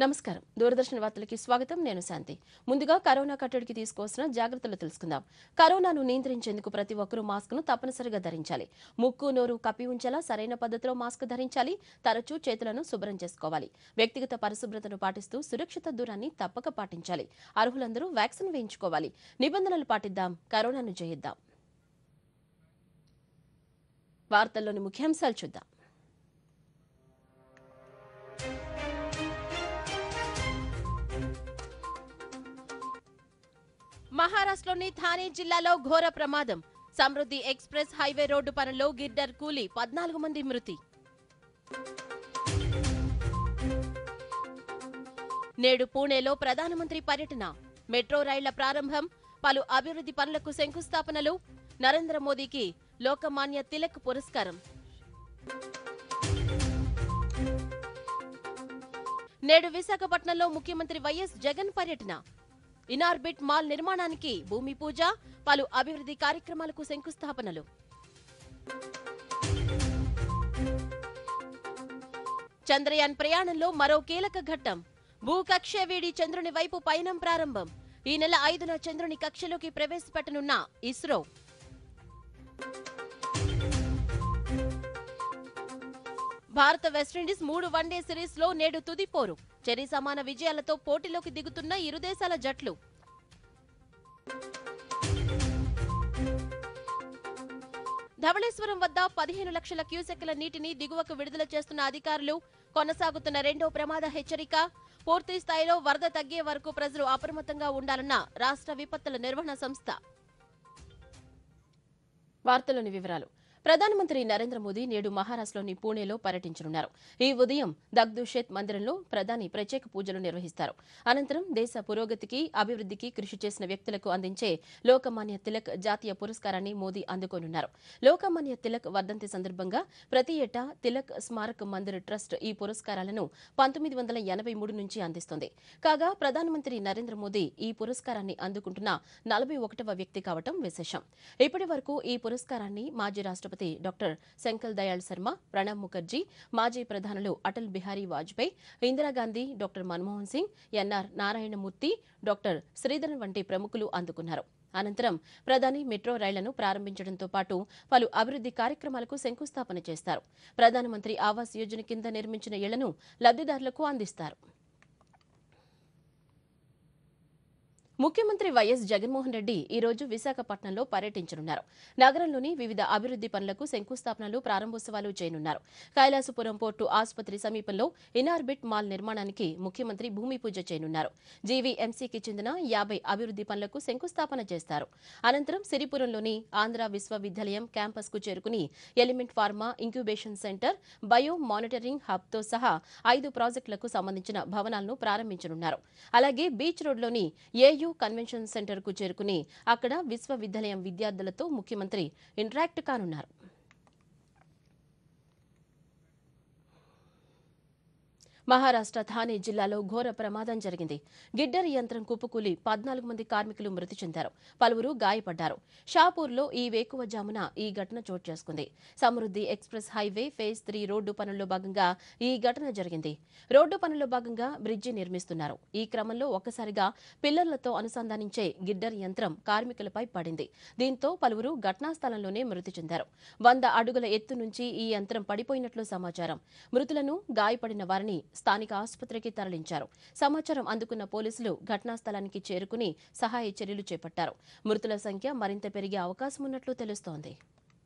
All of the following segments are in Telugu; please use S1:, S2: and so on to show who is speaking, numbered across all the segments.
S1: నమస్కారం దూరదర్శన్ వార్తలకి స్వాగతం నేను శాంతి ముందుగా కరోనా కట్టడికి తీసుకోవాల్సిన జాగ్రత్తలు తెలుసుకుందాం కరోనాను నియంత్రించేందుకు ప్రతి ఒక్కరూ మాస్క్ ను తప్పనిసరిగా ధరించాలి ముక్కు నోరు కప్పి ఉంచేలా సరైన పద్ధతిలో మాస్క్ ధరించాలి తరచూ చేతులను శుభ్రం చేసుకోవాలి వ్యక్తిగత పరిశుభ్రతను పాటిస్తూ సురక్షిత దూరాన్ని తప్పక పాటించాలి అర్హులందరూ వ్యాక్సిన్ వేయించుకోవాలి నిబంధనలు పాటిద్దాం కరోనాను జయిద్దాం వార్తల్లోని ముఖ్యాంశాలు చూద్దాం మహారాష్ట్రలోని థానే జిల్లాలో ఘోర ప్రమాదం సమృద్ధి ఎక్స్ప్రెస్ హైవే రోడ్డు పనుల్లో గిడ్డర్ కూలి పద్నాలుగు మంది మృతి నేడు పూణేలో ప్రధానమంత్రి పర్యటన మెట్రో రైళ్ల ప్రారంభం పలు అభివృద్ధి పనులకు శంకుస్థాపనలు నరేంద్ర మోదీకి లోకమాన్య తిలక్ పురస్కారం నేడు విశాఖపట్నంలో ముఖ్యమంత్రి వైఎస్ జగన్ పర్యటన ఇనార్బిట్ మాల్ నిర్మాణానికి భూమి పూజ పలు అభివృద్ధి కార్యక్రమాలకు శంకుస్థాపనలు చంద్రయాన్ ప్రయాణంలో మరో కీలక ఘట్టం భూకక్ష వీడి చంద్రుని వైపు పయనం ప్రారంభం ఈ నెల ఐదున చంద్రుని కక్షలోకి ప్రవేశపెట్టనున్న ఇస్రో భారత వెస్టిండీస్ మూడు వన్డే సిరీస్ లో నేడు తుది పోరు చెరి సమాన విజయాలతో పోటీలోకి దిగుతున్న ఇరు దేశాల జట్లు ధవళేశ్వరం వద్ద పదిహేను లక్షల క్యూసెక్కుల నీటిని దిగువకు విడుదల చేస్తున్న అధికారులు కొనసాగుతున్న రెండో ప్రమాద హెచ్చరిక పూర్తి స్థాయిలో వరద తగ్గే వరకు ప్రజలు అప్రమత్తంగా ఉండాలన్న రాష్ట్ర విపత్తుల నిర్వహణ సంస్థ వార్తలోని వివరాలు ప్రధానమంత్రి నరేంద్ర మోదీ నేడు మహారాష్ట్రలోని పూణేలో పర్యటించనున్నారు ఈ ఉదయం దగ్దుషేత్ మందిరంలో ప్రధాని ప్రత్యేక పూజలు నిర్వహిస్తారు అనంతరం దేశ పురోగతికి అభివృద్ధికి కృషి చేసిన వ్యక్తులకు అందించే లోకమాన్య తిలక్ జాతీయ పురస్కారాన్ని మోదీ అందుకోనున్నారు లోకమాన్య తిలక్ వర్ధంతి సందర్భంగా ప్రతి ఏటా తిలక్ స్మారక్ మందిర్ ట్రస్ట్ ఈ పురస్కారాలను పంతొమ్మిది వందల ఎనభై మూడు నుంచి అందిస్తోంది కాగా ప్రధానమంత్రి నరేంద్ర మోదీ ఈ పురస్కారాన్ని అందుకుంటున్న నలభై ఒకటవ వ్యక్తి కావటం విశేషం ఇప్పటి వరకు ఈ పురస్కారాన్ని మాజీ రాష్ట్రపతి డాక్టర్ శంకల్ దయాళ్ శర్మ ప్రణబ్ ముఖర్జీ మాజీ ప్రధానులు Atal Bihari Vajpayee Indira Gandhi doctor Manmohan Singh NR Narayanamurthy doctor Sridharan వంటి ప్రముఖులు అందుకున్నారు అనంతరం ప్రధాని మెట్రో రైళ్లను ప్రారంభించడంతో పాటు పలు అభివృద్ధి కార్యక్రమాలకు శంకుస్థాపన చేస్తారు ప్రధానమంత్రి ఆవాస్ యోజన కింద నిర్మించిన ఇళ్లను లబ్దిదారులకు అందిస్తారు ముఖ్యమంత్రి వైఎస్ జగన్మోహన్ రెడ్డి ఈ రోజు విశాఖపట్నంలో పర్యటించనున్నారు నగరంలోని వివిధ అభివృద్ధి పనులకు శంకుస్థాపనలు ప్రారంభోత్సవాలు చేయనున్నారు కైలాసపురం పోర్టు ఆసుపత్రి సమీపంలో ఇనార్బిట్ మాల్ నిర్మాణానికి ముఖ్యమంత్రి భూమి పూజ చేయనున్నారు జీవీఎంసీకి చెందిన యాభై అభివృద్ధి పనులకు శంకుస్థాపన చేస్తారు అనంతరం సిరిపురంలోని ఆంధ్ర విశ్వవిద్యాలయం క్యాంపస్ కు చేరుకుని element pharma incubation centre bio monitoring hub తో సహా ఐదు ప్రాజెక్టులకు సంబంధించిన భవనాలను ప్రారంభించనున్నారు అలాగే బీచ్ రోడ్లోని ఏయూ కన్వెన్షన్ సెంటర్ కు చేరుకుని అక్కడ విశ్వవిద్యాలయం విద్యార్థులతో ముఖ్యమంత్రి ఇంటరాక్ట్ కానున్నారు మహారాష్ట్ర థానే జిల్లాలో ఘోర ప్రమాదం జరిగింది గిడ్డర్ యంత్రం కుప్పకూలి పద్నాలుగు మంది కార్మికులు మృతి చెందారు పలువురు గాయపడ్డారు షాపూర్లో ఈ వేకువజామున ఈ ఘటన చోటు చేసుకుంది Samruddhi express highway phase three road పనుల్లో భాగంగా ఈ ఘటన జరిగింది రోడ్డు పనుల్లో భాగంగా బ్రిడ్జి నిర్మిస్తున్నారు ఈ క్రమంలో ఒక్కసారిగా పిల్లర్లతో అనుసంధానించే గిడ్డర్ యంత్రం కార్మికులపై పడింది దీంతో పలువురు ఘటనా స్థలంలోనే మృతి చెందారు వంద అడుగుల ఎత్తు నుంచి ఈ యంత్రం పడిపోయినట్లు సమాచారం మృతులను గాయపడిన వారిని స్థానిక ఆసుపత్రికి తరలించారు సమాచారం అందుకున్న పోలీసులు ఘటనా స్థలానికి చేరుకుని సహాయ చర్యలు చేపట్టారు మృతుల సంఖ్య మరింత పెరిగే అవకాశం ఉన్నట్లు తెలుస్తోంది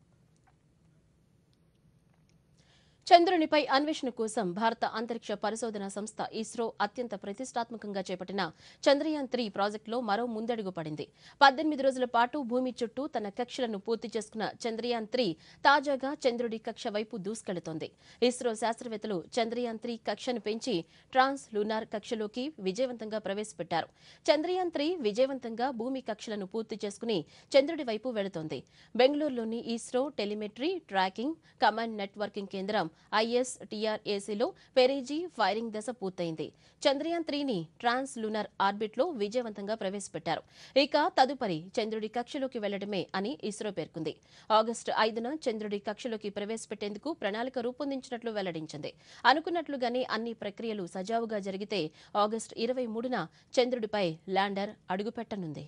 S1: చంద్రునిపై అన్వేషణ కోసం భారత అంతరిక్ష పరిశోధన సంస్థ ఇస్రో అత్యంత ప్రతిష్టాత్మకంగా చేపట్టిన చంద్రయాన్ త్రీ ప్రాజెక్టులో మరో ముందడుగు పడింది పద్దెనిమిది రోజుల పాటు భూమి చుట్టూ తన కక్షలను పూర్తి చేసుకున్న చంద్రయాన్ త్రీ తాజాగా చంద్రుడి కక్ష వైపు దూసుకెళుతోంది ఇస్రో శాస్త్రవేత్తలు చంద్రయాన్ త్రీ కక్షను పెంచి ట్రాన్స్ లూనార్ కక్షలోకి విజయవంతంగా ప్రవేశపెట్టారు చంద్రయాన్ త్రీ విజయవంతంగా భూమి కక్షలను పూర్తి చేసుకుని చంద్రుడి వైపు వెళుతోంది బెంగళూరులోని ISRO telemetry tracking command networking కేంద్రం ఐఎస్ టీఆర్ఏసీలో పెరీజీ ఫైరింగ్ దశ పూర్తయింది చంద్రయాన్ త్రీని ట్రాన్స్ లూనర్ ఆర్బిట్లో విజయవంతంగా ప్రవేశపెట్టారు ఇక తదుపరి చంద్రుడి కక్షలోకి వెళ్లడమే అని ఇస్రో పేర్కొంది ఆగస్టు ఐదున చంద్రుడి కక్షలోకి ప్రవేశపెట్టేందుకు ప్రణాళిక రూపొందించినట్లు వెల్లడించింది అనుకున్నట్లుగానే అన్ని ప్రక్రియలు సజావుగా జరిగితే ఆగస్టు ఇరవై మూడున చంద్రుడిపై ల్యాండర్ అడుగుపెట్టనుంది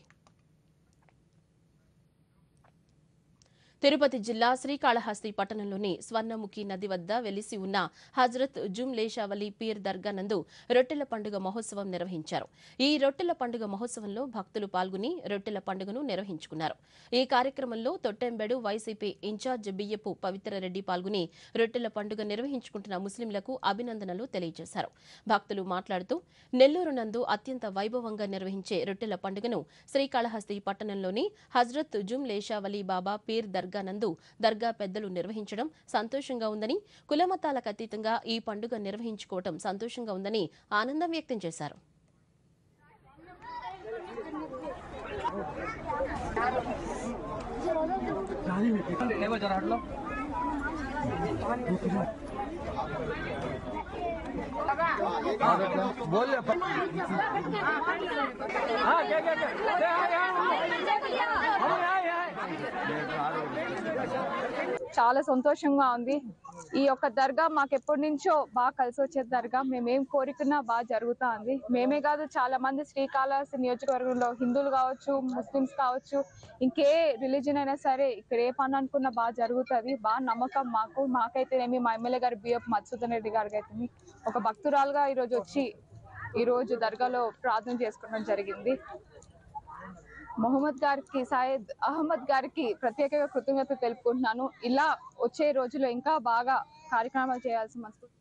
S1: తిరుపతి జిల్లా శ్రీకాళహస్తి పట్టణంలోని స్వర్ణముఖి నది వద్ద వెలిసి ఉన్న హజరత్ జుమ్ లేషావలి పీర్ దర్గా నందు రొట్టెల పండుగ మహోత్సవం నిర్వహించారు ఈ రొట్టెల పండుగ మహోత్సవంలో భక్తులు పాల్గొని రొట్టెల పండుగను నిర్వహించుకున్నారు ఈ కార్యక్రమంలో తొట్టెంబెడు వైసీపీ ఇన్ఛార్జ్ బియ్యపు పవిత్రరెడ్డి పాల్గొని రొట్టెల పండుగ నిర్వహించుకుంటున్న ముస్లింలకు అభినందనలు తెలియజేశారు భక్తులు మాట్లాడుతూ నెల్లూరు నందు అత్యంత వైభవంగా నిర్వహించే రొట్టెల పండుగను శ్రీకాళహస్తి పట్టణంలోని హజ్రత్ జుమ్ లేషావలి బాబా పీర్ దర్గా నందు దర్గా పెద్దలు నిర్వహించడం సంతోషంగా ఉందని కులమతాలకు అతీతంగా ఈ పండుగ నిర్వహించుకోవడం సంతోషంగా ఉందని ఆనందం వ్యక్తం చేశారు
S2: लेवो जरा हट लो बोल ले हाँ क्या क्या क्या ले, आए, आए, आए, आए, आए।
S3: చాలా సంతోషంగా ఉంది ఈ యొక్క దర్గా మాకు ఎప్పటి నుంచో బాగా కలిసి వచ్చే దర్గా మేమేం కోరికున్నా బాగా జరుగుతా ఉంది మేమే కాదు చాలా మంది శ్రీకాళహస్తి నియోజకవర్గంలో హిందువులు కావచ్చు ముస్లిమ్స్ కావచ్చు ఇంకే రిలీజన్ అయినా సరే ఇక్కడ ఏ పని అనుకున్నా బాగా జరుగుతుంది బాగా నమ్మకం మాకు మాకైతేనేమి మా ఎమ్మెల్యే గారు బిఎఫ్ మధుసూదన్ రెడ్డి గారికి అయితే ఒక భక్తురాలుగా ఈరోజు వచ్చి ఈ రోజు దర్గాలో ప్రార్థన చేసుకోవడం జరిగింది మొహమ్మద్ గారికి సాయద్ అహ్మద్ గారికి ప్రత్యేకంగా కృతజ్ఞత తెలుపుకుంటున్నాను ఇలా వచ్చే రోజుల్లో ఇంకా బాగా కార్యక్రమాలు చేయాల్సి మనసు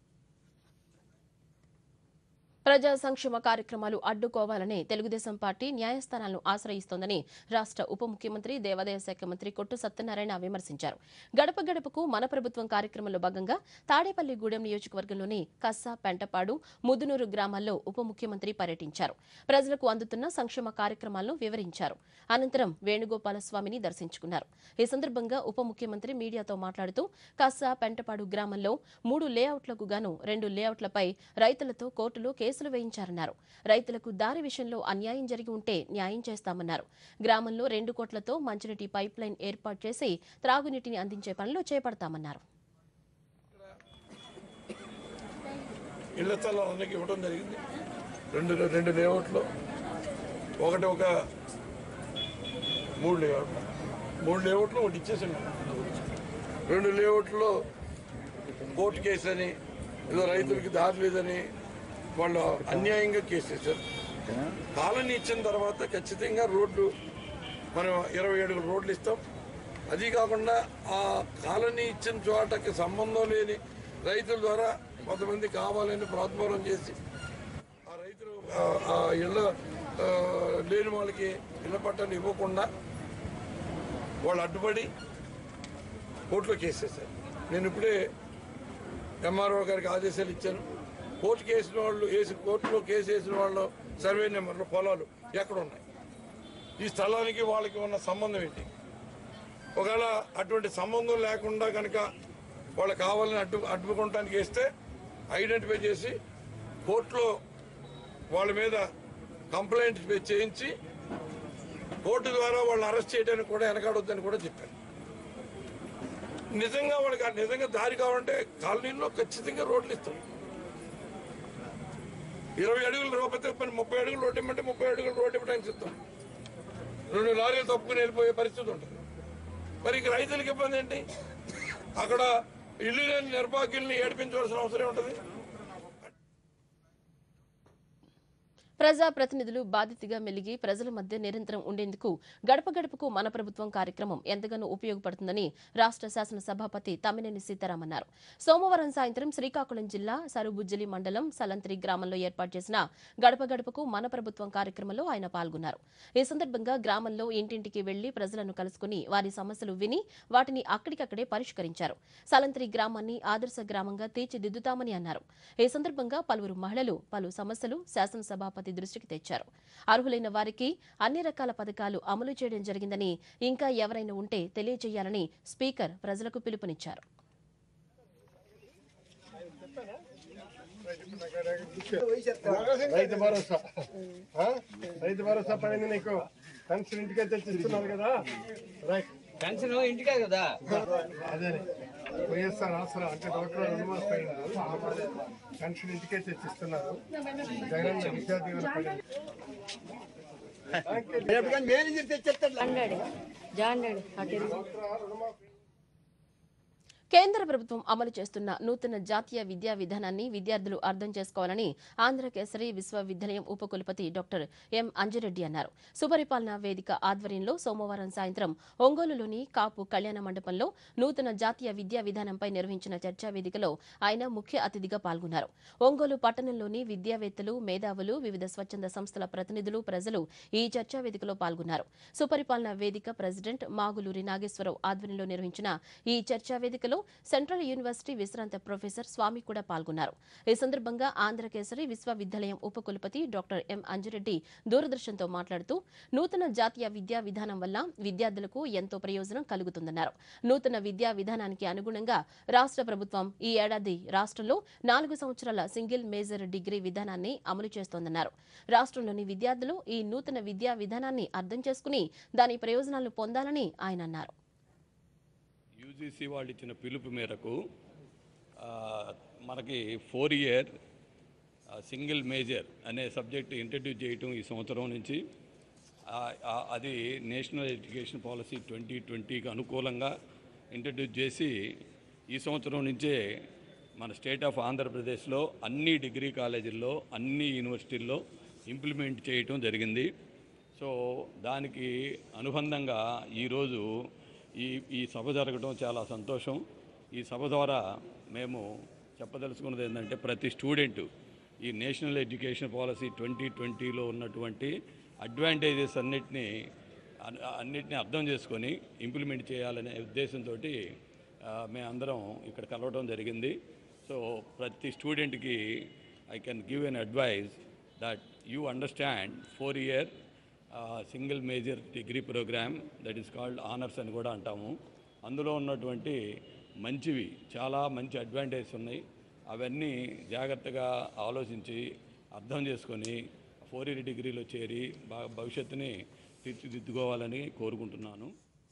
S1: ప్రజా సంక్షేమ కార్యక్రమాలు అడ్డుకోవాలని తెలుగుదేశం పార్టీ న్యాయస్థానాలను ఆశ్రయిస్తోందని రాష్ట్ర ఉప ముఖ్యమంత్రి దేవాదాయ శాఖ మంత్రి కొట్టు సత్యనారాయణ విమర్శించారు గడప గడపకు మన ప్రభుత్వం కార్యక్రమంలో భాగంగా తాడేపల్లిగూడెం నియోజకవర్గంలోని కస్సా పెంటపాడు ముదునూరు గ్రామాల్లో ఉప ముఖ్యమంత్రి పర్యటించారు ప్రజలకు అందుతున్న సంక్షేమ కార్యక్రమాలను వివరించారు అనంతరం వేణుగోపాల స్వామిని దర్శించుకున్నారు ఈ సందర్భంగా ఉప ముఖ్యమంత్రి మీడియాతో మాట్లాడుతూ కస్సా పెంటపాడు గ్రామంలో మూడు లేఅవుట్లకు గాను రెండు లేఅవుట్లపై రైతులతో కోర్టులో కేసులు వేయించారన్నారు రైతులకు దారి విషయంలో అన్యాయం జరిగి ఉంటే న్యాయం చేస్తామన్నారు గ్రామంలో రెండు కోట్లతో మంచినీటి పైప్ లైన్ ఏర్పాటు చేసి త్రాగునీటిని అందించే పనులు చేపడతామన్నారు
S4: ఇళ్ల స్థలాలన్నీ ఇవ్వడం జరిగింది రెండు రెండు లేఅవుట్లు ఒకటి ఒక మూడు లేఅవుట్లు మూడు లేఅవుట్లు ఒకటి ఇచ్చేసాను రెండు లేఅవుట్లో కోర్టు కేసు అని ఏదో రైతులకి దారి లేదని వాళ్ళు అన్యాయంగా కేసు వేశారు కాలనీ ఇచ్చిన తర్వాత ఖచ్చితంగా రోడ్లు మనం ఇరవై అడుగుల రోడ్లు ఇస్తాం అది కాకుండా ఆ కాలనీ ఇచ్చిన చోటకి సంబంధం లేని రైతుల ద్వారా కొంతమంది కావాలని ప్రాత్మూలం చేసి ఆ రైతులు ఆ- ఆ ఇళ్ళ ఆ, లేని వాళ్ళకి ఇళ్ళ పట్టాలు ఇవ్వకుండా వాళ్ళు అడ్డుపడి కోర్టులో కేసు వేశారు నేను ఇప్పుడే ఎంఆర్ఓ గారికి ఆదేశాలు ఇచ్చాను కోర్టు కేసిన వాళ్ళు వేసి కోర్టులో కేసు వేసిన వాళ్ళు సర్వే నెంబర్లు పొలాలు ఎక్కడ ఉన్నాయి ఈ స్థలానికి వాళ్ళకి ఉన్న సంబంధం ఏంటి ఒకవేళ అటువంటి సంబంధం లేకుండా కనుక వాళ్ళు కావాలని అడ్డు అడ్డుకోవటానికి వేస్తే ఐడెంటిఫై చేసి కోర్టులో వాళ్ళ మీద కంప్లైంట్ చేయించి కోర్టు ద్వారా వాళ్ళని అరెస్ట్ చేయడానికి కూడా వెనకాడొద్దని కూడా చెప్పాను నిజంగా వాళ్ళకి ఆ నిజంగా దారి కావాలంటే కాలనీలో ఖచ్చితంగా రోడ్లు ఇస్తాం ఇరవై అడుగులు రూపాయి పని ముప్పై అడుగులు రోడ్డు ఇమ్మంటే ముప్పై అడుగులు రోడ్డు ఇవ్వడానికి సిద్ధం రెండు లారీలు తప్పుకుని వెళ్ళిపోయే పరిస్థితి ఉంటుంది మరి ఇక రైతులకు ఇబ్బంది ఏంటి అక్కడ ఇల్లు లేని నిర్భాగ్యుల్ని ఏడిపించవలసిన అవసరం ఉంటుంది
S1: ప్రజా ప్రతినిధులు బాధితుగా మెలిగి ప్రజల మధ్య నిరంతరం ఉండేందుకు గడప గడపకు మన ప్రభుత్వం కార్యక్రమం ఎంతగానో ఉపయోగపడుతుందని రాష్ట్ర శాసనసభాపతి తమ్మినేని సీతారామన్నారు సోమవారం సాయంత్రం శ్రీకాకుళం జిల్లా సరుబుజ్జలి మండలం సలంత్రి గ్రామంలో ఏర్పాటు చేసిన గడప గడపకు మన ప్రభుత్వం కార్యక్రమంలో ఆయన పాల్గొన్నారు ఈ సందర్భంగా గ్రామంలో ఇంటింటికి వెళ్లి ప్రజలను కలుసుకుని వారి సమస్యలు విని వాటిని అక్కడికక్కడే పరిష్కరించారు సలంత్రి గ్రామాన్ని ఆదర్శ గ్రామంగా తీర్చిదిద్దుతామని అన్నారు ఈ సందర్భంగా పలువురు మహిళలు పలు సమస్యలు శాసనసభాపతి దృష్టికి తెచ్చారు అర్హులైన వారికి అన్ని రకాల పథకాలు అమలు చేయడం జరిగిందని ఇంకా ఎవరైనా ఉంటే తెలియజేయాలని స్పీకర్ ప్రజలకు పిలుపునిచ్చారు
S5: రైతు భరోసా ఆ? రైతు భరోసా పడింది నీకు పెన్షన్ ఇంటికే తెచ్చిస్తున్నారు కదా రైట్
S6: పెన్షన్ ఇంటికే కదా
S5: అదే వైఎస్ఆర్ ఆసరా అంటే డాక్టర్ రుణమాఫీ అయింది పెన్షన్ ఇంటికే తెచ్చిస్తున్నారు జగన్ విద్యార్థి పడింది
S6: మేనేజర్ తెచ్చేస్తాడు
S1: కేంద్ర ప్రభుత్వం అమలు చేస్తున్న నూతన జాతీయ విద్యా విధానాన్ని విద్యార్థులు అర్థం చేసుకోవాలని ఆంధ్ర కేసరి విశ్వవిద్యాలయం ఉపకులపతి డాక్టర్ ఎం అంజిరెడ్డి అన్నారు సుపరిపాలన వేదిక ఆధ్వర్యంలో సోమవారం సాయంత్రం ఒంగోలులోని కాపు కళ్యాణ మండపంలో నూతన జాతీయ విద్యా విధానంపై నిర్వహించిన చర్చా వేదికలో ఆయన ముఖ్య అతిథిగా పాల్గొన్నారు ఒంగోలు పట్టణంలోని విద్యావేత్తలు మేధావులు వివిధ స్వచ్ఛంద సంస్థల ప్రతినిధులు ప్రజలు ఈ చర్చా వేదికలో పాల్గొన్నారు సుపరిపాలన వేదిక ప్రెసిడెంట్ మాగులూరి నాగేశ్వరరావు ఆధ్వర్యంలో నిర్వహించిన ఈ చర్చా వేదికలో సెంట్రల్ యూనివర్సిటీ విశ్రాంత ప్రొఫెసర్ స్వామి కూడా పాల్గొన్నారు ఈ సందర్భంగా ఆంధ్రకేసరి విశ్వవిద్యాలయం ఉపకులపతి డాక్టర్ ఎం అంజిరెడ్డి దూరదర్శన్తో మాట్లాడుతూ నూతన జాతీయ విద్యా విధానం వల్ల విద్యార్థులకు ఎంతో ప్రయోజనం కలుగుతుందన్నారు నూతన విద్యా విధానానికి అనుగుణంగా రాష్ట్ర ప్రభుత్వం ఈ ఏడాది రాష్ట్రంలో నాలుగు సంవత్సరాల సింగిల్ మేజర్ డిగ్రీ విధానాన్ని అమలు చేస్తోందన్నారు రాష్ట్రంలోని విద్యార్థులు ఈ నూతన విద్యా విధానాన్ని అర్థం చేసుకుని దాని ప్రయోజనాలను పొందాలని ఆయన అన్నారు
S7: యూజీసీ వాళ్ళు ఇచ్చిన పిలుపు మేరకు ఆ, మనకి ఫోర్ ఇయర్ సింగిల్ మేజర్ అనే సబ్జెక్ట్ ఇంట్రడ్యూస్ చేయటం ఈ సంవత్సరం నుంచి ఆ, ఆ, అది నేషనల్ ఎడ్యుకేషన్ పాలసీ ట్వంటీ ట్వంటీకి అనుకూలంగా ఇంట్రడ్యూస్ చేసి ఈ సంవత్సరం నుంచే మన స్టేట్ ఆఫ్ ఆంధ్రప్రదేశ్లో అన్ని డిగ్రీ కాలేజీల్లో అన్ని యూనివర్సిటీల్లో ఇంప్లిమెంట్ చేయటం జరిగింది సో దానికి అనుబంధంగా ఈరోజు ఈ ఈ సభ జరగడం చాలా సంతోషం ఈ సభ ద్వారా మేము చెప్పదలుచుకున్నది ఏంటంటే ప్రతి స్టూడెంట్ ఈ నేషనల్ ఎడ్యుకేషన్ పాలసీ ట్వంటీ ట్వంటీలో ఉన్నటువంటి అడ్వాంటేజెస్ అన్నిటినీ అన్- అన్నిటినీ అర్థం చేసుకొని ఇంప్లిమెంట్ చేయాలనే ఉద్దేశంతో మేమందరం ఇక్కడ కలవడం జరిగింది సో ప్రతి స్టూడెంట్కి I can give an advice that you understand four year single major degree program that is called honours అని కూడా అంటాము అందులో ఉన్నటువంటి మంచివి చాలా మంచి అడ్వాంటేజెస్ ఉన్నాయి అవన్నీ జాగ్రత్తగా ఆలోచించి అర్థం చేసుకొని ఫోర్ ఇయర్ డిగ్రీలో చేరి బాగా భవిష్యత్తుని తీర్చిదిద్దుకోవాలని కోరుకుంటున్నాను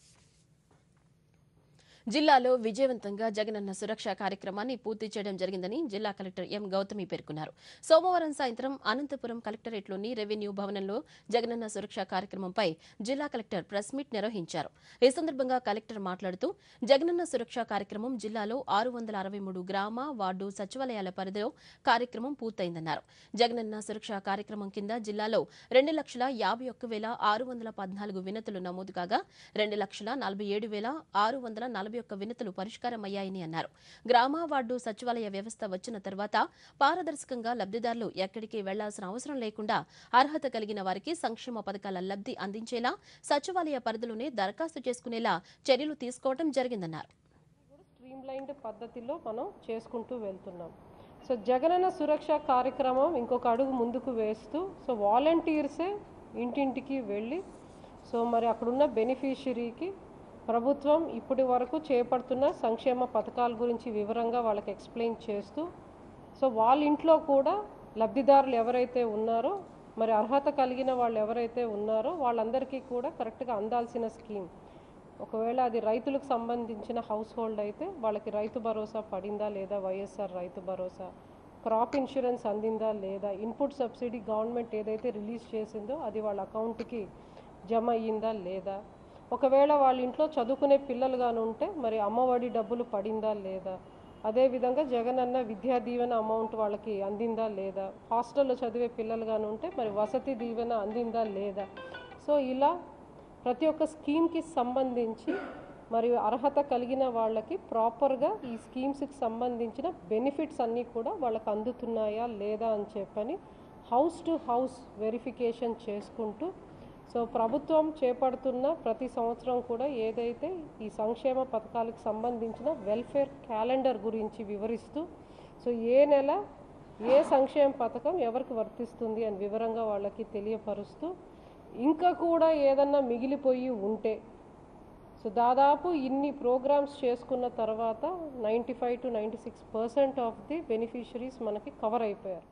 S1: జిల్లాలో విజయవంతంగా జగనన్న సురక్ష కార్యక్రమాన్ని పూర్తి చేయడం జరిగిందని జిల్లా కలెక్టర్ ఎం గౌతమి పేర్కొన్నారు సోమవారం సాయంత్రం అనంతపురం కలెక్టరేట్లోని రెవెన్యూ భవనంలో జగనన్న సురక్ష కార్యక్రమంపై జిల్లా కలెక్టర్ ప్రెస్ మీట్ నిర్వహించారు ఈ సందర్భంగా కలెక్టర్ మాట్లాడుతూ జగనన్న సురక్ష కార్యక్రమం జిల్లాలో ఆరు వందల అరవై మూడు గ్రామ వార్డు సచివాలయాల పరిధిలో కార్యక్రమం పూర్తయిందన్నారు జగనన్న సురక్ష కార్యక్రమం కింద జిల్లాలో రెండు లక్షల యాభై ఒక్క వేల ఆరు వందల పద్నాలుగు వినతులు నమోదు కాగా రెండు లక్షల నలభై ఏడు వేల ఆరు వందల నలభై ఒక్క వినతులు పరిష్కారమయ్యాయని అన్నారు గ్రామ వార్డు సచివాలయ వ్యవస్థ వచ్చిన తర్వాత పారదర్శకంగా లబ్దిదారులు ఎక్కడికి వెళ్లాల్సిన అవసరం లేకుండా అర్హత కలిగిన వారికి సంక్షేమ పథకాల లబ్ది అందించేలా సచివాలయ పరిధిలోనే దరఖాస్తు చేసుకునేలా చర్యలు తీసుకోవడం జరిగిందన్నారు
S8: స్ట్రీమ్లైన్డ్ పద్ధతిలో మనం చేసుకుంటూ వెళ్తున్నాం సో జగనన్న సురక్ష కార్యక్రమం ఇంకొక అడుగు ముందుకు వేస్తూ సో వాలంటీర్సే ఇంటింటికి వెళ్ళి సో మరి అక్కడున్న బెనిఫిషరీకి ప్రభుత్వం ఇప్పటి వరకు చేపడుతున్న సంక్షేమ పథకాల గురించి వివరంగా వాళ్ళకి ఎక్స్ప్లెయిన్ చేస్తూ సో వాళ్ళ ఇంట్లో కూడా లబ్ధిదారులు ఎవరైతే ఉన్నారో మరి అర్హత కలిగిన వాళ్ళు ఎవరైతే ఉన్నారో వాళ్ళందరికీ కూడా కరెక్ట్గా అందాల్సిన స్కీమ్ ఒకవేళ అది రైతులకు సంబంధించిన హౌస్ హోల్డ్ అయితే వాళ్ళకి రైతు భరోసా పడిందా లేదా వైఎస్ఆర్ రైతు భరోసా క్రాప్ ఇన్సూరెన్స్ అందిందా లేదా ఇన్పుట్ సబ్సిడీ గవర్నమెంట్ ఏదైతే రిలీజ్ చేసిందో అది వాళ్ళ అకౌంట్కి జమ అయ్యిందా లేదా ఒకవేళ వాళ్ళ ఇంట్లో చదువుకునే పిల్లలు గాను ఉంటే మరి అమ్మఒడి డబ్బులు పడిందా లేదా అదేవిధంగా జగనన్న విద్యా దీవెన అమౌంట్ వాళ్ళకి అందిందా లేదా హాస్టల్లో చదివే పిల్లలు గాను ఉంటే మరి వసతి దీవెన అందిందా లేదా సో ఇలా ప్రతి ఒక్క స్కీమ్కి సంబంధించి మరియు అర్హత కలిగిన వాళ్ళకి ప్రాపర్గా ఈ స్కీమ్స్కి సంబంధించిన బెనిఫిట్స్ అన్నీ కూడా వాళ్ళకి అందుతున్నాయా లేదా అని చెప్పని హౌస్ టు హౌస్ వెరిఫికేషన్ చేసుకుంటూ సో ప్రభుత్వం చేపడుతున్న ప్రతి సంవత్సరం కూడా ఏదైతే ఈ సంక్షేమ పథకాలకు సంబంధించిన వెల్ఫేర్ క్యాలెండర్ గురించి వివరిస్తూ సో ఏ నెల ఏ సంక్షేమ పథకం ఎవరికి వర్తిస్తుంది అని వివరంగా వాళ్ళకి తెలియపరుస్తూ ఇంకా కూడా ఏదన్నా మిగిలిపోయి ఉంటే సో దాదాపు ఇన్ని ప్రోగ్రామ్స్ చేసుకున్న తర్వాత ninety five to ninety six percent of the beneficiaries మనకి కవర్ అయిపోయారు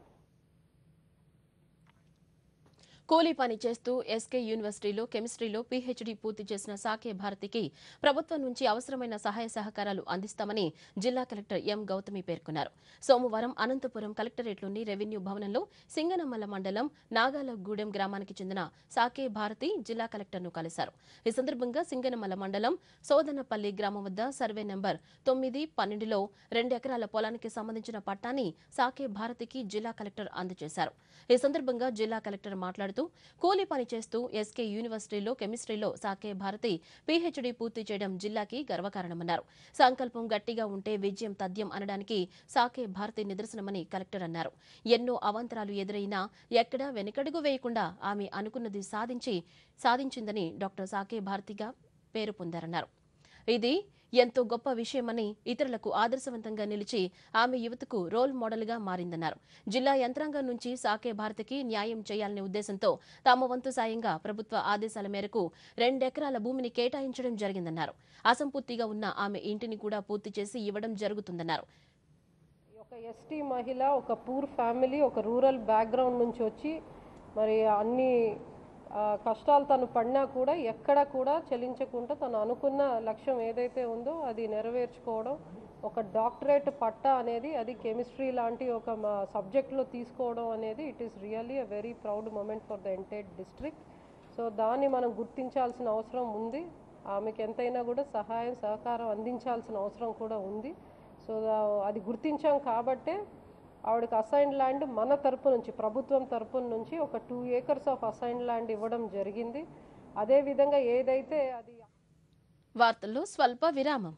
S1: కూలీ పని చేస్తూ ఎస్కే యూనివర్సిటీలో కెమిస్ట్రీలో పీహెచ్డీ పూర్తి చేసిన సాకే భారతికి ప్రభుత్వం నుంచి అవసరమైన సహాయ సహకారాలు అందిస్తామని జిల్లా కలెక్టర్ ఎం గౌతమి పేర్కొన్నారు సోమవారం అనంతపురం కలెక్టరేట్లోని రెవెన్యూ భవనంలో సింగనమల్ల మండలం నాగాలగూడెం గ్రామానికి చెందిన సాకే భారతి జిల్లా కలెక్టర్ను కలిశారు ఈ సందర్భంగా సింగనమల్ల మండలం సోదనపల్లి గ్రామం వద్ద సర్వే నెంబర్ తొమ్మిది పన్నెండులో రెండు ఎకరాల పొలానికి సంబంధించిన పట్టాన్ని సాకే భారతికి జిల్లా కలెక్టర్ అందజేశారు ఈ సందర్భంగా జిల్లా కలెక్టర్ మాట్లాడుతూ కూలీ పని చేస్తూ ఎస్కే యూనివర్సిటీలో కెమిస్ట్రీలో సాకే భారతి పీహెచ్డీ పూర్తి చేయడం జిల్లాకి గర్వకారణమన్నారు సంకల్పం గట్టిగా ఉంటే విజయం తథ్యం అనడానికి సాకే భారతి నిదర్శనమని కలెక్టర్ అన్నారు ఎన్నో అవాంతరాలు ఎదురైనా ఎక్కడా వెనుకడుగు వేయకుండా ఆమె అనుకున్నది సాధించి సాధించిందని డాక్టర్ సాకే భారతిగా పేరు పొందారన్నారు ఇది ఎంతో గొప్ప విషయమని ఇతరులకు ఆదర్శవంతంగా నిలిచి ఆమె యువతకు రోల్ మోడల్గా మారిందన్నారు జిల్లా యంత్రాంగం నుంచి సాకే భారతికి న్యాయం చేయాలనే ఉద్దేశంతో తమ వంతు సాయంగా ప్రభుత్వ ఆదేశాల మేరకు రెండెకరాల భూమిని కేటాయించడం జరిగిందన్నారు అసంపూర్తిగా ఉన్న ఆమె ఇంటిని కూడా పూర్తి చేసి ఇవ్వడం జరుగుతుందన్నారు
S8: ఒక ఎస్టీ మహిళ ఒక పూర్ ఫ్యామిలీ ఒక రూరల్ బ్యాక్గ్రౌండ్ నుంచి వచ్చి మరి అన్ని ఆ, కష్టాలు తను పడినా కూడా ఎక్కడ కూడా చెలించకుండా తను అనుకున్న లక్ష్యం ఏదైతే ఉందో అది నెరవేర్చుకోవడం ఒక డాక్టరేట్ పట్టా అనేది అది కెమిస్ట్రీ లాంటి ఒక సబ్జెక్ట్లో తీసుకోవడం అనేది it is really a very proud moment for the entire district so దాన్ని మనం గుర్తించాల్సిన అవసరం ఉంది ఆమెకి ఎంతైనా కూడా సహాయం సహకారం అందించాల్సిన అవసరం కూడా ఉంది సో దా- అది గుర్తించాం కాబట్టే ఆవిడకి అసైన్ ల్యాండ్ మన తరపు నుంచి ప్రభుత్వం తరపు నుంచి ఒక two acres of assign land ఇవ్వడం జరిగింది అదేవిధంగా ఏదైతే అది
S1: వార్తల్లో స్వల్ప విరామం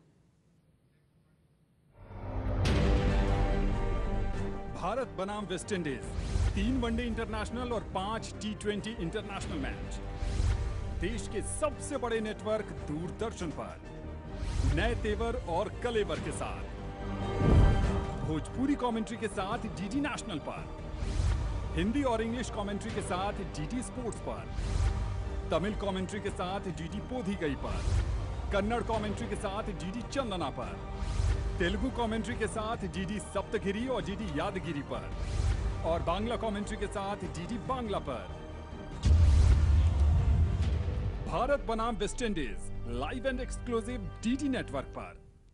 S9: भारत बनाम वेस्ट इंडीज तीन वनडे इंटरनेशनल और पांच टी ट्वेंटी इंटरनेशनल मैच देश के सबसे बड़े नेटवर्क दूरदर्शन पर नए तेवर और कलेवर के साथ भोजपुरी कमेंट्री के साथ डीडी नेशनल पर हिंदी और इंग्लिश कमेंट्री के साथ डीडी स्पोर्ट्स पर तमिल कमेंट्री के साथ डीडी पोधी गई पर कन्नड़ कमेंट्री के साथ डीडी चंदना पर तेलुगु कमेंट्री के साथ डीडी सप्तगिरी और डीडी यादगिरी पर और बांग्ला कमेंट्री के साथ डीडी बांग्ला पर भारत बनाम West Indies live and exclusive D D network पर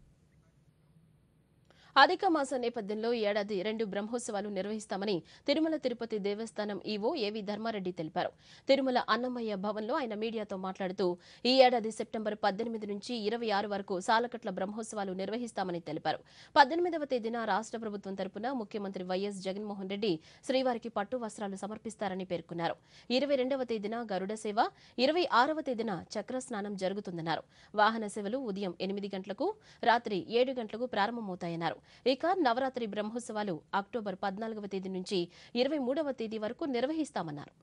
S1: అధిక మాస నేపథ్యంలో ఈ ఏడాది రెండు బ్రహ్మోత్సవాలు నిర్వహిస్తామని తిరుమల తిరుపతి దేవస్థానం ఈవో ఏవి ధర్మారెడ్డి తెలిపారు తిరుమల అన్నమయ్య భవన్లో ఆయన మీడియాతో మాట్లాడుతూ ఈ ఏడాది సెప్టెంబర్ పద్దెనిమిది నుంచి ఇరవై ఆరు వరకు సాలకట్ల బ్రహ్మోత్సవాలు నిర్వహిస్తామని తెలిపారు పద్దెనిమిదవ తేదీన రాష్ట్ర ప్రభుత్వం తరపున ముఖ్యమంత్రి వైఎస్ జగన్మోహన్ రెడ్డి శ్రీవారికి పట్టు వస్త్రాలు సమర్పిస్తారని పేర్కొన్నారు ఇరవై రెండవ తేదీన గరుడ సేవ ఇరవై ఆరవ తేదీన చక్ర స్నానం జరుగుతుందన్నారు వాహన సేవలు ఉదయం ఎనిమిది గంటలకు రాత్రి ఏడు గంటలకు ప్రారంభమవుతాయన్నారు ఇక నవరాత్రి బ్రహ్మోత్సవాలు అక్టోబర్ పద్నాలుగవ తేదీ నుంచి ఇరవై మూడవ తేదీ వరకు నిర్వహిస్తామన్నారు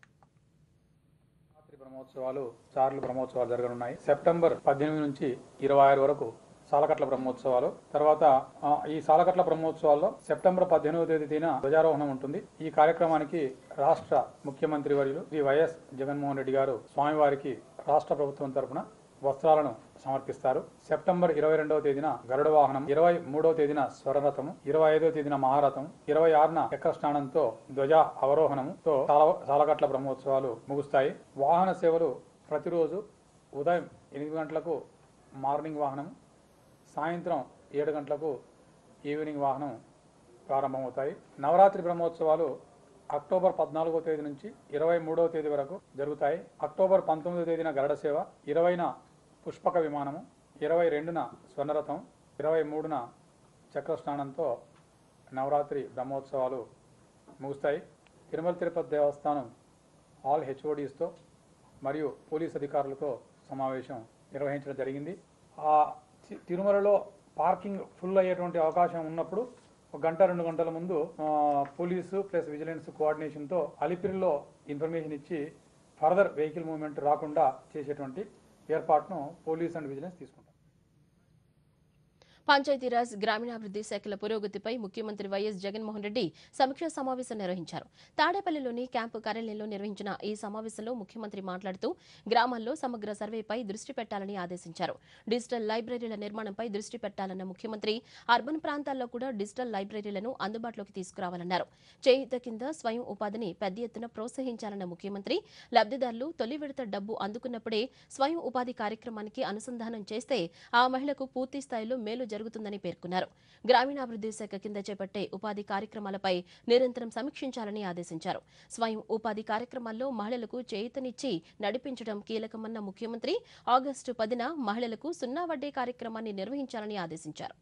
S10: రాత్రి బ్రహ్మోత్సవాలు చార్లు బ్రహ్మోత్సవాలు జరగనున్నాయి సెప్టెంబర్ పద్దెనిమిది నుంచి ఇరవై ఆరు వరకు సాలకట్ల బ్రహ్మోత్సవాలు తర్వాత ఆ, ఈ సాలకట్ల బ్రహ్మోత్సవాల్లో సెప్టెంబర్ పద్దెనిమిదవ తేదీన ధ్వజారోహణం ఉంటుంది ఈ కార్యక్రమానికి రాష్ట్ర ముఖ్యమంత్రి వర్యులు శ్రీ వైఎస్ జగన్మోహన్ రెడ్డి గారు స్వామివారికి రాష్ట్ర ప్రభుత్వం తరపున వస్త్రాలను సమర్పిస్తారు సెప్టెంబర్ ఇరవై రెండవ తేదీన గరుడ వాహనం ఇరవై మూడవ తేదీన స్వరరథము ఇరవై ఐదవ తేదీన మహారథం ఇరవై ఆరున చక్ర స్నానంతో ధ్వజ అవరోహణంతో సాల- సాలగట్ల బ్రహ్మోత్సవాలు ముగుస్తాయి వాహన సేవలు ప్రతిరోజు ఉదయం ఎనిమిది గంటలకు మార్నింగ్ వాహనం సాయంత్రం ఏడు గంటలకు ఈవినింగ్ వాహనం ప్రారంభమవుతాయి నవరాత్రి బ్రహ్మోత్సవాలు అక్టోబర్ పద్నాలుగో తేదీ నుంచి ఇరవై మూడవ తేదీ వరకు జరుగుతాయి అక్టోబర్ పంతొమ్మిదో తేదీన గరుడ సేవ ఇరవైన పుష్పక విమానము ఇరవై రెండున స్వర్ణరథం ఇరవై మూడున చక్ర స్నానంతో నవరాత్రి బ్రహ్మోత్సవాలు ముగుస్తాయి తిరుమల తిరుపతి దేవస్థానం ఆల్ హెచ్ఓడీస్తో మరియు పోలీస్ అధికారులతో సమావేశం నిర్వహించడం జరిగింది ఆ తి- తిరుమలలో పార్కింగ్ ఫుల్ అయ్యేటువంటి అవకాశం ఉన్నప్పుడు ఒక గంట రెండు గంటల ముందు ఆ, పోలీసు ప్లస్ విజిలెన్స్ కోఆర్డినేషన్తో అలిపిరిలో ఇన్ఫర్మేషన్ ఇచ్చి ఫర్దర్ వెహికల్ మూవ్మెంట్ రాకుండా చేసేటువంటి ఏర్పాటును పోలీస్ అండ్ విజిలెన్స్ తీసుకుంటారు
S1: పంచాయతీరాజ్ గ్రామీణాభివృద్ధి శాఖల పురోగతిపై ముఖ్యమంత్రి వైఎస్ జగన్మోహన్ రెడ్డి సమీక్షా సమావేశం నిర్వహించారు తాడేపల్లిలోని క్యాంపు కార్యాలయంలో నిర్వహించిన ఈ సమావేశంలో ముఖ్యమంత్రి మాట్లాడుతూ గ్రామాల్లో సమగ్ర సర్వేపై దృష్టి పెట్టాలని ఆదేశించారు డిజిటల్ లైబ్రరీల నిర్మాణంపై దృష్టి పెట్టాలన్న ముఖ్యమంత్రి అర్బన్ ప్రాంతాల్లో కూడా డిజిటల్ లైబ్రరీలను అందుబాటులోకి తీసుకురావాలన్నారు చేయుత కింద స్వయం ఉపాధిని పెద్ద ఎత్తున ప్రోత్సహించాలన్న ముఖ్యమంత్రి లబ్దిదారులు తొలి విడత డబ్బు అందుకున్నప్పుడే స్వయం ఉపాధి కార్యక్రమానికి అనుసంధానం చేస్తే ఆ మహిళకు పూర్తి స్థాయిలో మేలు జరుగుతుందని పేర్కొన్నారు గ్రామీణాభివృద్ధి శాఖ కింద చేపట్టే ఉపాధి కార్యక్రమాలపై నిరంతరం సమీక్షించాలని ఆదేశించారు స్వయం ఉపాధి కార్యక్రమాల్లో మహిళలకు చేయూతనిచ్చి నడిపించడం కీలకమన్న ముఖ్యమంత్రి ఆగస్టు పదిన మహిళలకు సున్నా వడ్డీ కార్యక్రమాన్ని నిర్వహించాలని ఆదేశించారు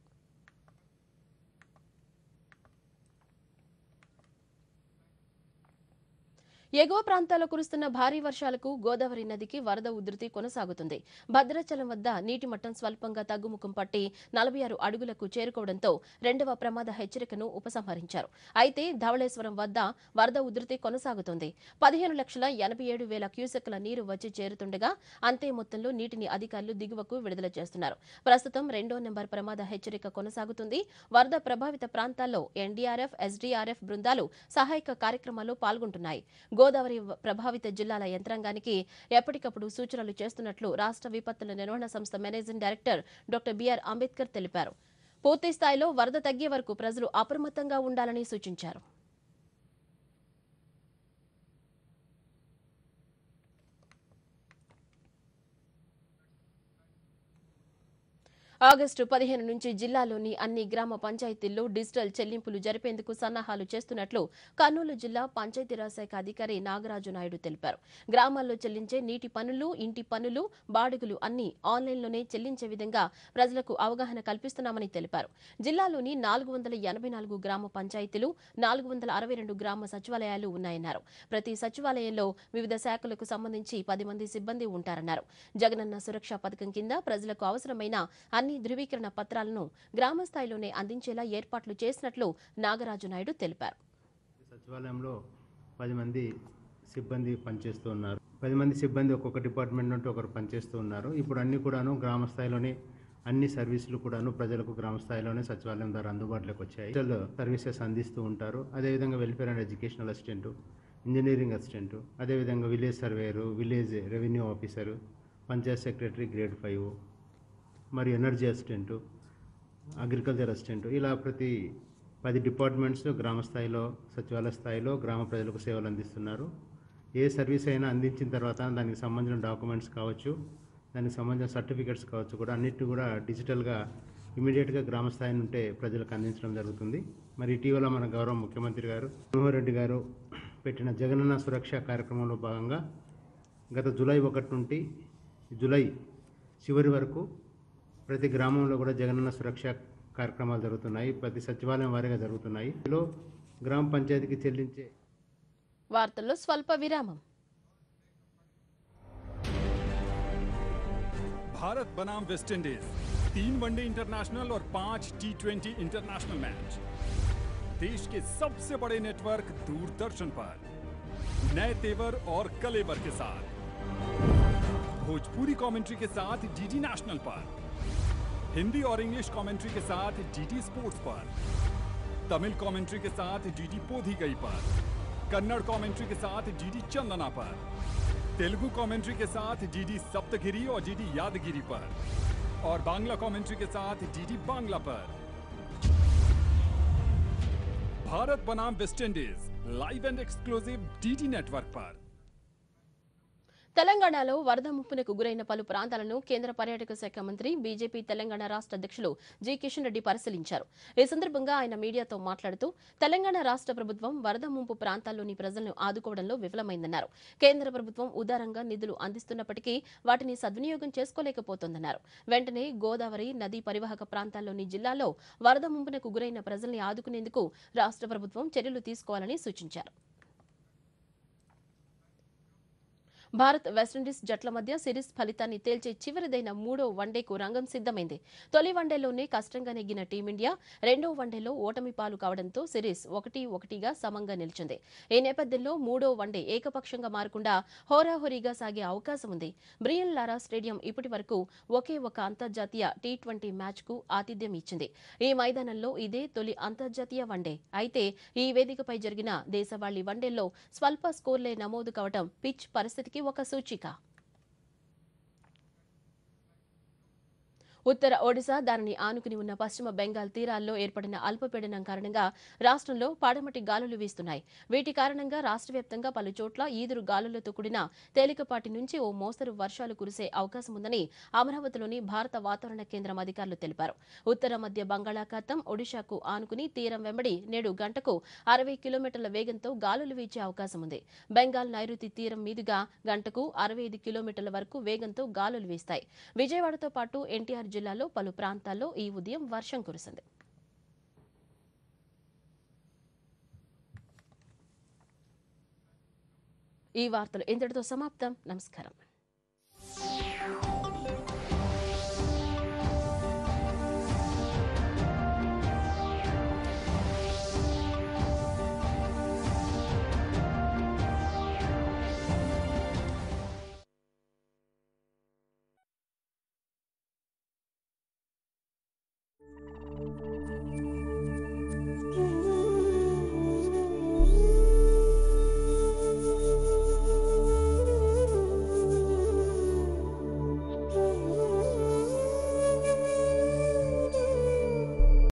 S1: ఎగువ ప్రాంతాల్లో కురుస్తున్న భారీ వర్షాలకు గోదావరి నదికి వరద ఉధృతి కొనసాగుతుంది భద్రాచలం వద్ద నీటి మట్టం స్వల్పంగా తగ్గుముఖం పట్టి నలభై ఆరు అడుగులకు చేరుకోవడంతో రెండవ ప్రమాద హెచ్చరికను ఉపసంహరించారు అయితే ధవళేశ్వరం వద్ద వరద ఉధృతి కొనసాగుతుంది పదిహేను లక్షల ఎనభై ఏడు వేల క్యూసెక్ల నీరు వచ్చి చేరుతుండగా అంతే మొత్తంలో నీటిని అధికారులు దిగువకు విడుదల చేస్తున్నారు ప్రస్తుతం రెండో నెంబర్ ప్రమాద హెచ్చరిక కొనసాగుతుంది వరద ప్రభావిత ప్రాంతాల్లో ఎన్డీఆర్ఎఫ్ ఎస్డీఆర్ఎఫ్ బృందాలు సహాయక కార్యక్రమాల్లో పాల్గొంటున్నాయి గోదావరి వ- ప్రభావిత జిల్లాల యంత్రాంగానికి ఎప్పటికప్పుడు సూచనలు చేస్తున్నట్లు రాష్ట్ర విపత్తుల నిర్వహణ సంస్థ managing director doctor B R Ambedkar తెలిపారు పూర్తి స్థాయిలో వరద తగ్గే వరకు ప్రజలు అప్రమత్తంగా ఉండాలని సూచించారు ఆగస్టు పదిహేను నుంచి జిల్లాలోని అన్ని గ్రామ పంచాయతీల్లో డిజిటల్ చెల్లింపులు జరిపేందుకు సన్నాహాలు చేస్తున్నట్లు కర్నూలు జిల్లా పంచాయతీరాజ్ శాఖ అధికారి నాగరాజు నాయుడు తెలిపారు గ్రామాల్లో చెల్లించే నీటి పన్నులు ఇంటి పన్నులు బాడుగులు అన్ని ఆన్లైన్లోనే చెల్లించే విధంగా ప్రజలకు అవగాహన కల్పిస్తున్నామని తెలిపారు జిల్లాలోని నాలుగు వందల ఎనభై నాలుగు గ్రామ పంచాయతీలు నాలుగు వందల అరవై రెండు గ్రామ సచివాలయాలు ఉన్నాయన్నారు ప్రతి సచివాలయంలో వివిధ శాఖలకు సంబంధించి పది మంది సిబ్బంది ఉంటారన్నారు జగనన్న సురక్ష పథకం కింద ప్రజలకు అవసరమైన అన్ని ధృవీకరణ పత్రాలను గ్రామ స్థాయిలోనే అందించేలా ఏర్పాట్లు చేసినట్లు నాగరాజు నాయుడు తెలిపారు
S11: సచివాలయంలో పది మంది సిబ్బంది పనిచేస్తూ ఉన్నారు పది మంది సిబ్బంది ఒక్కొక్క డిపార్ట్మెంట్ నుండి ఒకరు పనిచేస్తూ ఉన్నారు ఇప్పుడు అన్ని కూడాను గ్రామ స్థాయిలోనే అన్ని సర్వీసులు కూడాను ప్రజలకు గ్రామ స్థాయిలోనే సచివాలయం ద్వారా అందుబాటులోకి వచ్చాయి డిజిటల్ సర్వీసెస్ అందిస్తూ ఉంటారు అదేవిధంగా welfare and educational assistant engineering assistant అదేవిధంగా village surveyor village revenue officer panchayat secretary grade five మరి ఎనర్జీ అసిస్టెంట్ అగ్రికల్చర్ అసిస్టెంట్ ఇలా ప్రతి పది డిపార్ట్మెంట్స్ గ్రామ స్థాయిలో సచివాలయ స్థాయిలో గ్రామ ప్రజలకు సేవలు అందిస్తున్నారు ఏ సర్వీస్ అయినా అందించిన తర్వాత దానికి సంబంధించిన డాక్యుమెంట్స్ కావచ్చు దానికి సంబంధించిన సర్టిఫికెట్స్ కావచ్చు కూడా అన్నిటిని కూడా డిజిటల్గా ఇమీడియట్గా గ్రామ స్థాయి నుంటే ప్రజలకు అందించడం జరుగుతుంది మరి ఇటీవల మన గౌరవ ముఖ్యమంత్రి గారు జగన్మోహన్ రెడ్డి గారు పెట్టిన జగనన్న సురక్ష కార్యక్రమంలో భాగంగా గత జూలై ఒకటి నుండి జూలై చివరి వరకు ప్రతి గ్రామంలో కూడా జగనన్న సురక్ష కార్యక్రమాలు జరుగుతున్నాయి ప్రతి సచివాలయం వారీగా జరుగుతున్నాయి ఇందులో గ్రామ పంచాయతీకి చెల్లించే
S1: వార్తల్లో స్వల్ప విరామం
S9: भारत बनाम वेस्ट इंडीज तीन वनडे इंटरनेशनल और पांच टी ट्वेंटी इंटरनेशनल मैच देश के सबसे बड़े नेटवर्क दूरदर्शन पर नए तेवर और कलेवर के साथ भोजपुरी कमेंट्री के साथ डीडी नेशनल पर हिंदी और इंग्लिश कमेंट्री के साथ डीडी स्पोर्ट्स पर तमिल कमेंट्री के साथ डीडी पोधी गई पर कन्नड़ कमेंट्री के साथ डीडी चंदना पर तेलुगु कमेंट्री के साथ डीडी सप्तगिरी और डीडी यादगिरी पर और बांग्ला कमेंट्री के साथ डीडी बांग्ला पर भारत बनाम West Indies live and exclusive D D network पर
S1: తెలంగాణలో వరద ముప్పునకు గురైన పలు ప్రాంతాలను కేంద్ర పర్యాటక శాఖ మంత్రి బీజేపీ తెలంగాణ రాష్ట్ర అధ్యక్షులు జి కిషన్ రెడ్డి పరిశీలించారు ఈ సందర్భంగా ఆయన మీడియాతో మాట్లాడుతూ తెలంగాణ రాష్ట్ర ప్రభుత్వం వరద ముంపు ప్రాంతాల్లోని ప్రజలను ఆదుకోవడంలో విఫలమైందన్నారు కేంద్ర ప్రభుత్వం ఉదారంగా నిధులు అందిస్తున్నప్పటికీ వాటిని సద్వినియోగం చేసుకోలేకపోతోందన్నారు వెంటనే గోదావరి నదీ పరివాహక ప్రాంతాల్లోని జిల్లాల్లో వరద ముంపునకు గురైన ప్రజల్ని ఆదుకునేందుకు రాష్ట్ర ప్రభుత్వం చర్యలు తీసుకోవాలని సూచించారు భారత్ వెస్టిండీస్ జట్ల మధ్య సిరీస్ ఫలితాన్ని తేల్చే చివరిదైన మూడో వన్డేకు రంగం సిద్దమైంది తొలి వన్డేలోనే కష్టంగా నెగ్గిన టీమిండియా రెండో వన్డేలో ఓటమి పాలు కావడంతో సిరీస్ ఒకటి ఒకటిగా సమంగా నిలిచింది ఈ నేపథ్యంలో మూడో వన్డే ఏకపక్షంగా మారకుండా హోరాహోరీగా సాగే అవకాశం ఉంది బ్రియన్ లారా స్టేడియం ఇప్పటి వరకు ఒకే ఒక అంతర్జాతీయ టీ ట్వంటీ మ్యాచ్కు ఆతిథ్యం ఇచ్చింది ఈ మైదానంలో ఇదే తొలి అంతర్జాతీయ వన్డే అయితే ఈ వేదికపై జరిగిన దేశవాళీ వన్డేల్లో స్వల్ప స్కోర్లే నమోదు కావడం పిచ్ పరిస్థితికి ఒక సూచిక ఉత్తర ఒడిశా దానిని ఆనుకుని ఉన్న పశ్చిమ బెంగాల్ తీరాల్లో ఏర్పడిన అల్పపీడనం కారణంగా రాష్ట్రంలో పాడమటి గాలులు వీస్తున్నాయి వీటి కారణంగా రాష్ట్ర వ్యాప్తంగా పలు చోట్ల ఈదురు గాలులతో కూడిన తేలికపాటి నుంచి ఓ మోస్తరు వర్షాలు కురిసే అవకాశం ఉందని అమరావతిలోని భారత వాతావరణ కేంద్రం అధికారులు తెలిపారు ఉత్తర మధ్య బంగాళాఖాతం ఒడిశాకు ఆనుకుని తీరం వెంబడి నేడు గంటకు అరవై కిలోమీటర్ల వేగంతో గాలులు వీచే అవకాశం ఉంది బెంగాల్ నైరుతి తీరం మీదుగా గంటకు అరవై ఐదు కిలోమీటర్ల వరకు వేగంతో గాలులు వీస్తాయి విజయవాడతో పాటు ఎన్టీఆర్ జిల్లాలో పలు ప్రాంతాల్లో ఈ ఉదయం వర్షం కురిసింది ఈ వార్తలు ఇంతటితో సమాప్తం నమస్కారం